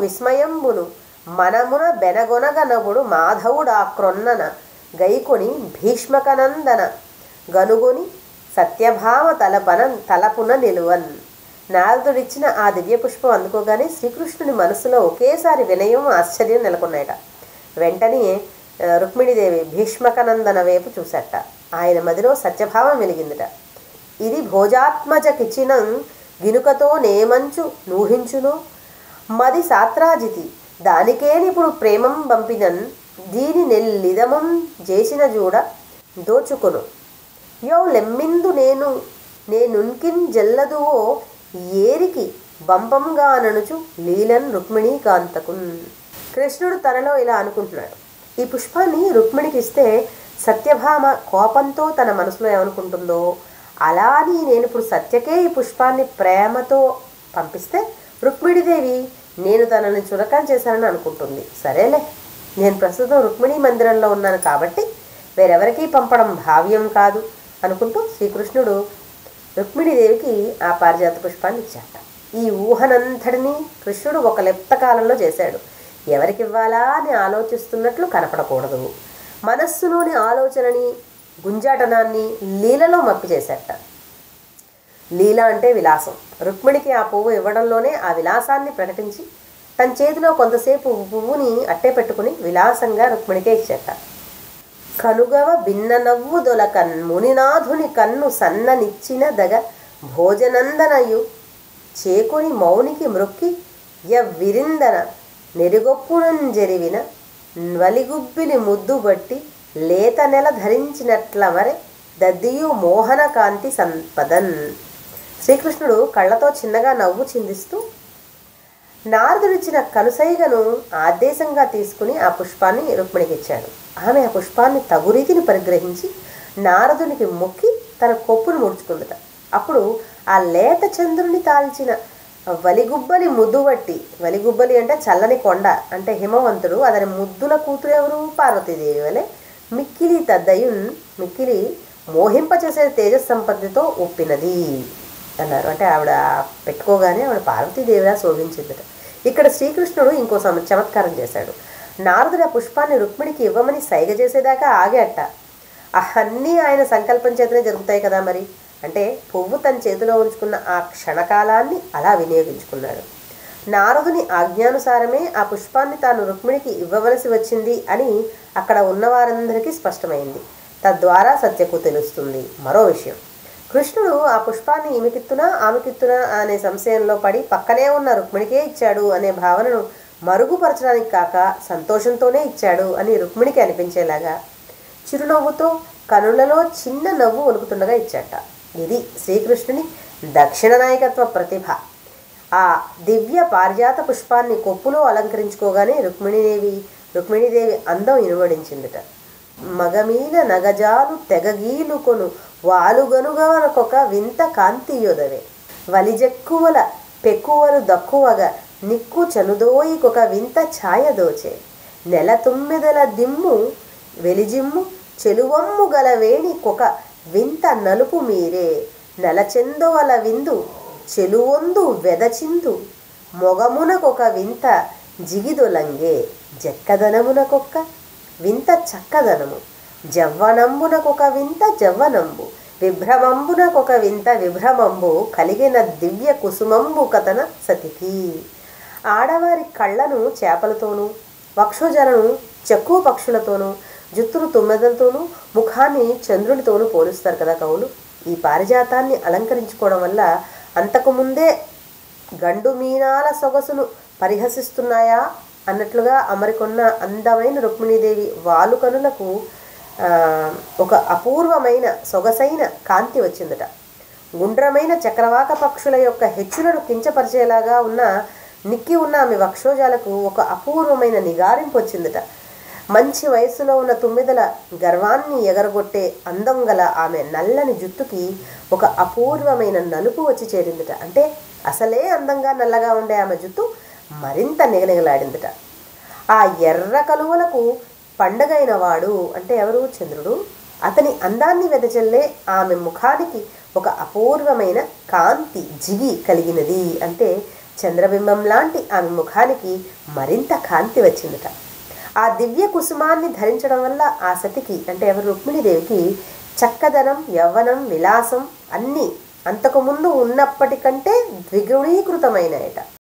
విస్మయంబును మనమున బెనగొనగనబుడు మాధవుడాక్రొన్నన గైకొని భీష్మకనందన గనుగొని సత్యభామ తలపన తలపున నిలువన్ నారదుడిచ్చిన ఆ దివ్య పుష్పం అందుకోగానే శ్రీకృష్ణుని మనసులో ఒకేసారి వినయం ఆశ్చర్యం నెలకొన్నాయట వెంటనే ఆ, రుక్మిణీదేవి భీష్మకనందన వైపు చూసట ఆయన మదిలో సత్యభావం వెలిగిందిట ఇది భోజాత్మజకిచినం గినుకతో నేమంచు నూహించును మది సాత్రాజితి దానికేనిప్పుడు ప్రేమం పంపినన్ దీని నెల్లిదమం చేసిన జూడ దోచుకొను యో లెమ్మిందు నేను నేనున్కిన్ జల్లదువో ఏరికి బంపంగాననుచు లీలన్ రుక్మిణీ కాంతకున్ కృష్ణుడు తనలో ఇలా అనుకుంటున్నాడు ఈ పుష్పాన్ని రుక్మిణికి ఇస్తే సత్యభామ కోపంతో తన మనసులో ఏమనుకుంటుందో అలా అని నేను ఇప్పుడు సత్యకే ఈ పుష్పాన్ని ప్రేమతో పంపిస్తే రుక్మిణీదేవి నేను తనని చురకం చేశానని అనుకుంటుంది సరేలే నేను ప్రస్తుతం రుక్మిణీ మందిరంలో ఉన్నాను కాబట్టి వేరెవరికీ పంపడం భావ్యం కాదు అనుకుంటూ శ్రీకృష్ణుడు రుక్మిణీదేవికి ఆ పారిజాత పుష్పాన్ని ఇచ్చాట ఈ ఊహనంతటినీ కృష్ణుడు ఒక లెప్త కాలంలో చేశాడు ఎవరికి ఇవ్వాలా అని ఆలోచిస్తున్నట్లు కనపడకూడదు మనస్సులోని ఆలోచనని గుంజాటనాన్ని లీలలో మప్పి చేశాట లీల అంటే విలాసం రుక్మిణికి ఆ పువ్వు ఇవ్వడంలోనే ఆ విలాసాన్ని ప్రకటించి తన చేతిలో కొంతసేపు పువ్వుని అట్టే పెట్టుకుని విలాసంగా రుక్మిణికే ఇచ్చాట కనుగవ భిన్న నవ్వు దొలకన్ మునినాథుని కన్ను సన్ననిచ్చిన దగ భోజనందనయు చేకుని మౌనికి మృక్కి విరిందన నెరుగొప్పునంజెరివిన వలిగుబ్బిలి ముద్దుబట్టి లేత నెల ధరించినట్ల మరె దద్దియు మోహన కాంతి సంపదన్ శ్రీకృష్ణుడు కళ్ళతో చిన్నగా నవ్వు చిందిస్తూ నారదుడిచ్చిన కనుసైగను ఆదేశంగా తీసుకుని ఆ పుష్పాన్ని రుక్మిణికి ఇచ్చాడు ఆమె ఆ పుష్పాన్ని తగు రీతిని పరిగ్రహించి నారదునికి మొక్కి తన కొప్పును ముడుచుకుందట అప్పుడు ఆ లేత చంద్రుని తాల్చిన వలిగుబ్బలి ముద్దుబట్టి వలిగుబ్బలి అంటే చల్లని కొండ అంటే హిమవంతుడు అతని ముద్దుల కూతురు ఎవరు పార్వతీదేవి వలె మిక్కిలి తద్దయున్ మిక్కిలి మోహింపచేసే తేజస్ సంపత్తితో ఒప్పినది అన్నారు అంటే ఆవిడ పెట్టుకోగానే ఆవిడ పార్వతీదేవిలా శోభించిందట ఇక్కడ శ్రీకృష్ణుడు ఇంకో సమ చమత్కారం చేశాడు నారదుడు ఆ పుష్పాన్ని రుక్మిణికి ఇవ్వమని సైగ చేసేదాకా ఆగేట అన్నీ ఆయన సంకల్పం చేతనే జరుగుతాయి కదా మరి అంటే పువ్వు తన చేతిలో ఉంచుకున్న ఆ క్షణకాలాన్ని అలా వినియోగించుకున్నాడు నారదుని ఆజ్ఞానుసారమే ఆ పుష్పాన్ని తాను రుక్మిణికి ఇవ్వవలసి వచ్చింది అని అక్కడ ఉన్నవారందరికీ స్పష్టమైంది తద్వారా సత్యకు తెలుస్తుంది మరో విషయం కృష్ణుడు ఆ పుష్పాన్ని ఈమెకిత్తునా ఆమెకిత్తునా అనే సంశయంలో పడి పక్కనే ఉన్న రుక్మిణికే ఇచ్చాడు అనే భావనను మరుగుపరచడానికి కాక సంతోషంతోనే ఇచ్చాడు అని రుక్మిణికి అనిపించేలాగా చిరునవ్వుతో కనులలో చిన్న నవ్వు ఒలుకుతుండగా ఇచ్చాట ఇది శ్రీకృష్ణుని దక్షిణ నాయకత్వ ప్రతిభ ఆ దివ్య పారిజాత పుష్పాన్ని కొప్పులో అలంకరించుకోగానే రుక్మిణీదేవి రుక్మిణీదేవి అందం ఇనువడించిందిట మగమీన నగజాలు తెగగీలుకొను వాలుగనుగవనకొక వింత కాంతియోదవే వలిజెక్కువల పెక్కువలు దక్కువగా నిక్కు చనుదోయికొక వింత ఛాయ దోచే నెల తుమ్మెదల దిమ్ము వెలిజిమ్ము చెలువమ్ము గల వేణి కొక వింత నలుపు మీరే నలచెందోవల విందు చెలువొందు వెదచిందు మొగమునకొక వింత జిగిదొలంగే జక్కదనమునకొక్క వింత చక్కదనము జవ్వనంబునకొక వింత జవ్వనంబు విభ్రమంబునకొక వింత విభ్రమంబు కలిగిన దివ్య కుసుమంబు కథన సతికి ఆడవారి కళ్ళను చేపలతోనూ వక్షోజలను చెక్కువ పక్షులతోనూ జుత్తును తుమ్మెదలతోనూ ముఖాన్ని చంద్రునితోనూ పోలుస్తారు కదా కవులు ఈ పారిజాతాన్ని అలంకరించుకోవడం వల్ల అంతకుముందే గండు మీనాల సొగసును పరిహసిస్తున్నాయా అన్నట్లుగా అమరికొన్న అందమైన రుక్మిణీదేవి వాలుకనులకు ఆ, ఒక అపూర్వమైన సొగసైన కాంతి వచ్చిందట గుండ్రమైన చక్రవాక పక్షుల యొక్క హెచ్చులను కించపరిచేలాగా ఉన్న నిక్కి ఉన్న ఆమె వక్షోజాలకు ఒక అపూర్వమైన నిగారింపు వచ్చిందట మంచి వయస్సులో ఉన్న తుమ్మిదల గర్వాన్ని ఎగరగొట్టే అందం గల ఆమె నల్లని జుట్టుకి ఒక అపూర్వమైన నలుపు వచ్చి చేరిందట అంటే అసలే అందంగా నల్లగా ఉండే ఆమె జుట్టు మరింత నిగనిగలాడిందట ఆ ఎర్ర కలువలకు పండగైన వాడు అంటే ఎవరు చంద్రుడు అతని అందాన్ని వెదజల్లే ఆమె ముఖానికి ఒక అపూర్వమైన కాంతి జిగి కలిగినది అంటే చంద్రబింబం లాంటి ఆమె ముఖానికి మరింత కాంతి వచ్చిందట ఆ దివ్య కుసుమాన్ని ధరించడం వల్ల ఆ సతికి అంటే ఎవరు రుక్మిణీదేవికి చక్కదనం యవ్వనం విలాసం అన్నీ అంతకుముందు ఉన్నప్పటికంటే ద్విగుణీకృతమైనయట